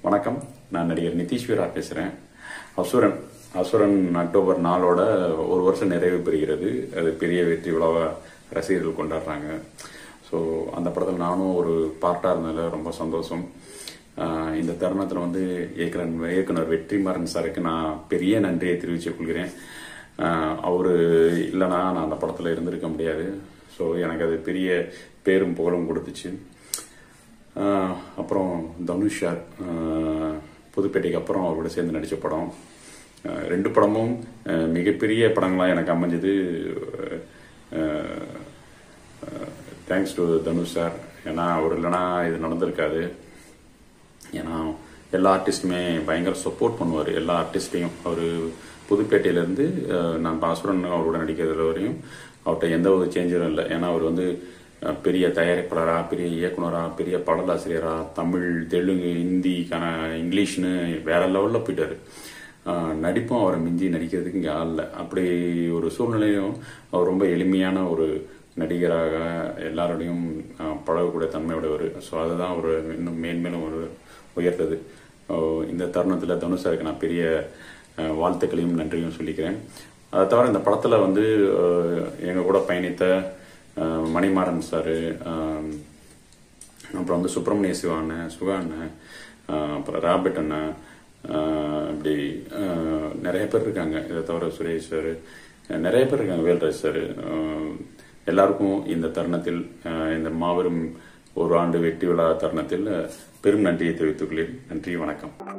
வணக்கம் நான் நடிகர் நிதிஷ்வரா பேசுகிறேன் அசுரன் அசுரன் அக்டோபர் நாளோட ஒரு வருஷம் நிறைவு பெறுகிறது அது பெரிய வெற்றி விழாவை ரசிகர்கள் கொண்டாடுறாங்க ஸோ அந்த படத்தில் நானும் ஒரு பார்ட்டாக இருந்ததில் ரொம்ப சந்தோஷம் ஆஹ் இந்த தருணத்தில் வந்து இயக்குனர் இயக்குனர் வெற்றிமாறன் சாருக்கு நான் பெரிய நன்றியை தெரிவித்துக் கொள்கிறேன் அவர் இல்லைனா நான் அந்த படத்தில் இருந்திருக்க முடியாது ஸோ எனக்கு அது பெரிய பேரும் புகழும் கொடுத்துச்சு ஆஹ் அப்புறம் தனுஷ் சார் ஆஹ் புதுப்பேட்டைக்கு அப்புறம் அவரோட சேர்ந்து நடித்த படம் ஆஹ் ரெண்டு படமும் ஆஹ் மிகப்பெரிய படங்களாக எனக்கு அமைஞ்சது தேங்க்ஸ் டு தனுஷ் சார் ஏன்னா அவர் இல்லைனா இது நடந்திருக்காது ஏன்னா எல்லா ஆர்டிஸ்ட்டுமே பயங்கர சப்போர்ட் பண்ணுவார் எல்லா ஆர்டிஸ்ட்டையும் அவர் புதுப்பேட்டையிலேருந்து நான் பாசுரன் அவரோட நடிக்கிறது வரையும் அவர்கிட்ட எந்த ஒரு சேஞ்சும் இல்லை ஏன்னா அவர் வந்து அஹ், பெரிய தயாரிப்பாளரா பெரிய இயக்குனரா பெரிய பாடலாசிரியரா தமிழ் தெலுங்கு ஹிந்தி கன இங்கிலீஷ்னு வேற லெவலில் போயிட்டாரு அஹ், நடிப்பும் அவரை மிஞ்சி நடிக்கிறதுக்கு இங்கே ஆள் இல்லை அப்படி ஒரு சூழ்நிலையும் அவர் ரொம்ப எளிமையான ஒரு நடிகராக எல்லாரோடையும் அஹ், பழகக்கூடிய தன்மையுடையவர் ஸோ அதுதான் அவர் இன்னும் மேன்மேலும் ஒரு உயர்த்தது அஹ், இந்த தருணத்தில் தனுஷாருக்கு நான் பெரிய அஹ், வாழ்த்துக்களையும் நன்றியும் சொல்லிக்கிறேன் அதை தவிர இந்த படத்தில் வந்து அஹ், எங்க கூட பயணித்த அஹ், மணிமாறன் சார் அப்புறம் வந்து சுப்பிரமணிய சிவா அண்ணன் சுகா அண்ணன் அஹ், அப்புறம் ராபர்ட் அண்ணன் அஹ், இப்படி அஹ், நிறைய பேர் இருக்காங்க இதை தவிர சுரேஷ் சார் நிறைய பேர் இருக்காங்க வேல்ராஜ் சார் எல்லாருக்கும் இந்த தருணத்தில் அஹ், இந்த மாபெரும் ஒரு ஆண்டு வெற்றி விழா தருணத்தில் பெரும் நன்றியை தெரிவித்துக் கொள்கிறேன் நன்றி வணக்கம்